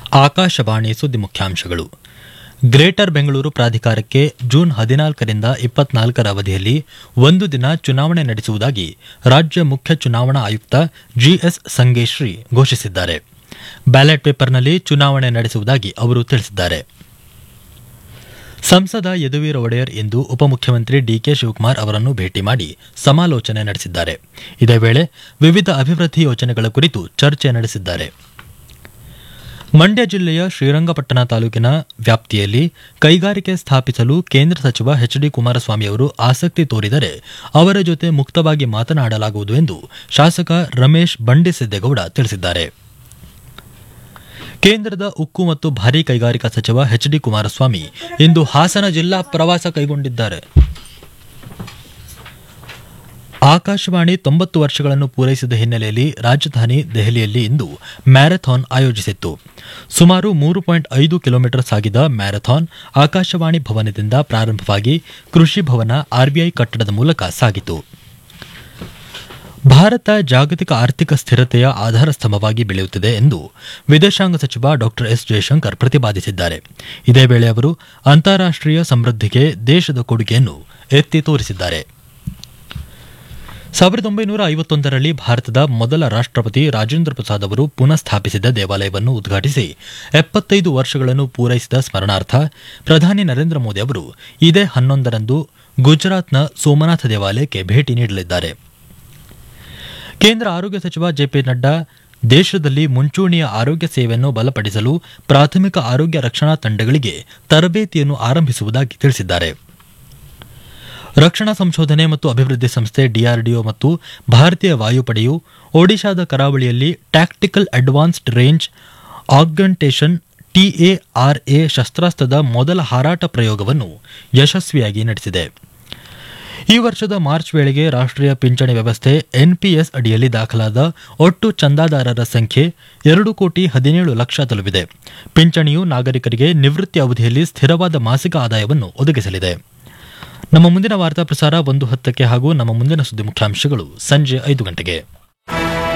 ಆಕಾಶವಾಣಿ ಸುದ್ದಿ ಮುಖ್ಯಾಂಶಗಳು ಗ್ರೇಟರ್ ಬೆಂಗಳೂರು ಪ್ರಾಧಿಕಾರಕ್ಕೆ ಜೂನ್ ಹದಿನಾಲ್ಕರಿಂದ ಇಪ್ಪತ್ನಾಲ್ಕರ ಅವಧಿಯಲ್ಲಿ ಒಂದು ದಿನ ಚುನಾವಣೆ ನಡೆಸುವುದಾಗಿ ರಾಜ್ಯ ಮುಖ್ಯ ಚುನಾವಣಾ ಆಯುಕ್ತ ಜಿಎಸ್ ಸಂಗೇಶ್ರೀ ಘೋಷಿಸಿದ್ದಾರೆ ಬ್ಯಾಲೆಟ್ ಪೇಪರ್ನಲ್ಲಿ ಚುನಾವಣೆ ನಡೆಸುವುದಾಗಿ ಅವರು ತಿಳಿಸಿದ್ದಾರೆ ಸಂಸದ ಯದುವೀರ ಒಡೆಯರ್ ಇಂದು ಉಪಮುಖ್ಯಮಂತ್ರಿ ಡಿಕೆ ಶಿವಕುಮಾರ್ ಅವರನ್ನು ಭೇಟಿ ಮಾಡಿ ಸಮಾಲೋಚನೆ ನಡೆಸಿದ್ದಾರೆ ಇದೇ ವೇಳೆ ವಿವಿಧ ಅಭಿವೃದ್ಧಿ ಯೋಜನೆಗಳ ಕುರಿತು ಚರ್ಚೆ ನಡೆಸಿದ್ದಾರೆ ಮಂಡ್ಯ ಜಿಲ್ಲೆಯ ಶ್ರೀರಂಗಪಟ್ಟಣ ತಾಲೂಕಿನ ವ್ಯಾಪ್ತಿಯಲ್ಲಿ ಕೈಗಾರಿಕೆ ಸ್ಥಾಪಿಸಲು ಕೇಂದ್ರ ಸಚಿವ ಎಚ್ ಡಿ ಕುಮಾರಸ್ವಾಮಿ ಅವರು ಆಸಕ್ತಿ ತೋರಿದರೆ ಅವರ ಜೊತೆ ಮುಕ್ತವಾಗಿ ಮಾತನಾಡಲಾಗುವುದು ಎಂದು ಶಾಸಕ ರಮೇಶ್ ಬಂಡಿಸಿದ್ದೇಗೌಡ ತಿಳಿಸಿದ್ದಾರೆ ಕೇಂದ್ರದ ಉಕ್ಕು ಮತ್ತು ಭಾರೀ ಕೈಗಾರಿಕಾ ಸಚಿವ ಎಚ್ ಡಿ ಕುಮಾರಸ್ವಾಮಿ ಇಂದು ಹಾಸನ ಜಿಲ್ಲಾ ಪ್ರವಾಸ ಕೈಗೊಂಡಿದ್ದಾರೆ ಆಕಾಶವಾಣಿ ತೊಂಬತ್ತು ವರ್ಷಗಳನ್ನು ಪೂರೈಸಿದ ಹಿನ್ನೆಲೆಯಲ್ಲಿ ರಾಜಧಾನಿ ದೆಹಲಿಯಲ್ಲಿ ಇಂದು ಮ್ಯಾರಥಾನ್ ಆಯೋಜಿಸಿತ್ತು ಸುಮಾರು ಮೂರು ಪಾಯಿಂಟ್ ಐದು ಕಿಲೋಮೀಟರ್ ಸಾಗಿದ ಮ್ಯಾರಥಾನ್ ಆಕಾಶವಾಣಿ ಭವನದಿಂದ ಪ್ರಾರಂಭವಾಗಿ ಕೃಷಿ ಭವನ ಆರ್ಬಿಐ ಕಟ್ಟಡದ ಮೂಲಕ ಸಾಗಿತು ಭಾರತ ಜಾಗತಿಕ ಆರ್ಥಿಕ ಸ್ಥಿರತೆಯ ಆಧಾರ ಸ್ತಂಭವಾಗಿ ಬೆಳೆಯುತ್ತಿದೆ ಎಂದು ವಿದೇಶಾಂಗ ಸಚಿವ ಡಾ ಎಸ್ ಜಯಶಂಕರ್ ಪ್ರತಿಪಾದಿಸಿದ್ದಾರೆ ಇದೇ ವೇಳೆ ಅವರು ಅಂತಾರಾಷ್ಟೀಯ ಸಮೃದ್ಧಿಗೆ ದೇಶದ ಕೊಡುಗೆಯನ್ನು ಎತ್ತಿ ತೋರಿಸಿದ್ದಾರೆ ಸಾವಿರದ ಒಂಬೈನೂರ ಐವತ್ತೊಂದರಲ್ಲಿ ಭಾರತದ ಮೊದಲ ರಾಷ್ಟ್ರಪತಿ ರಾಜೇಂದ್ರ ಪ್ರಸಾದ್ ಅವರು ಪುನಃ ಸ್ಥಾಪಿಸಿದ ದೇವಾಲಯವನ್ನು ಉದ್ಘಾಟಿಸಿ ಎಪ್ಪತ್ತೈದು ವರ್ಷಗಳನ್ನು ಪೂರೈಸಿದ ಸ್ಮರಣಾರ್ಥ ಪ್ರಧಾನಿ ನರೇಂದ್ರ ಮೋದಿ ಅವರು ಇದೇ ಹನ್ನೊಂದರಂದು ಗುಜರಾತ್ನ ಸೋಮನಾಥ ದೇವಾಲಯಕ್ಕೆ ಭೇಟಿ ನೀಡಲಿದ್ದಾರೆ ಕೇಂದ್ರ ಆರೋಗ್ಯ ಸಚಿವ ಜೆಪಿ ನಡ್ಡಾ ದೇಶದಲ್ಲಿ ಮುಂಚೂಣಿಯ ಆರೋಗ್ಯ ಸೇವೆಯನ್ನು ಬಲಪಡಿಸಲು ಪ್ರಾಥಮಿಕ ಆರೋಗ್ಯ ರಕ್ಷಣಾ ತಂಡಗಳಿಗೆ ತರಬೇತಿಯನ್ನು ಆರಂಭಿಸುವುದಾಗಿ ತಿಳಿಸಿದ್ದಾರೆ ರಕ್ಷಣಾ ಸಂಶೋಧನೆ ಮತ್ತು ಅಭಿವೃದ್ಧಿ ಸಂಸ್ಥೆ ಡಿಆರ್ಡಿಒ ಮತ್ತು ಭಾರತೀಯ ವಾಯುಪಡೆಯು ಒಡಿಶಾದ ಕರಾವಳಿಯಲ್ಲಿ tactical advanced range augmentation TARA ಶಸ್ತ್ರಾಸ್ತ್ರದ ಮೊದಲ ಹಾರಾಟ ಪ್ರಯೋಗವನ್ನು ಯಶಸ್ವಿಯಾಗಿ ನಡೆಸಿದೆ ಈ ವರ್ಷದ ಮಾರ್ಚ್ ವೇಳೆಗೆ ರಾಷ್ಟ್ರೀಯ ಪಿಂಚಣಿ ವ್ಯವಸ್ಥೆ ಎನ್ಪಿಎಸ್ ಅಡಿಯಲ್ಲಿ ದಾಖಲಾದ ಒಟ್ಟು ಚಂದಾದಾರರ ಸಂಖ್ಯೆ ಎರಡು ಕೋಟಿ ಹದಿನೇಳು ಲಕ್ಷ ತಲುಪಿದೆ ಪಿಂಚಣಿಯು ನಾಗರಿಕರಿಗೆ ನಿವೃತ್ತಿ ಅವಧಿಯಲ್ಲಿ ಸ್ಥಿರವಾದ ಮಾಸಿಕ ಆದಾಯವನ್ನು ಒದಗಿಸಲಿದೆ ನಮ್ಮ ಮುಂದಿನ ವಾರ್ತಾ ಪ್ರಸಾರ ಒಂದು ಹತ್ತಕ್ಕೆ ಹಾಗೂ ನಮ್ಮ ಮುಂದಿನ ಸುದ್ದಿ ಮುಖ್ಯಾಂಶಗಳು ಸಂಜೆ ಐದು ಗಂಟೆಗೆ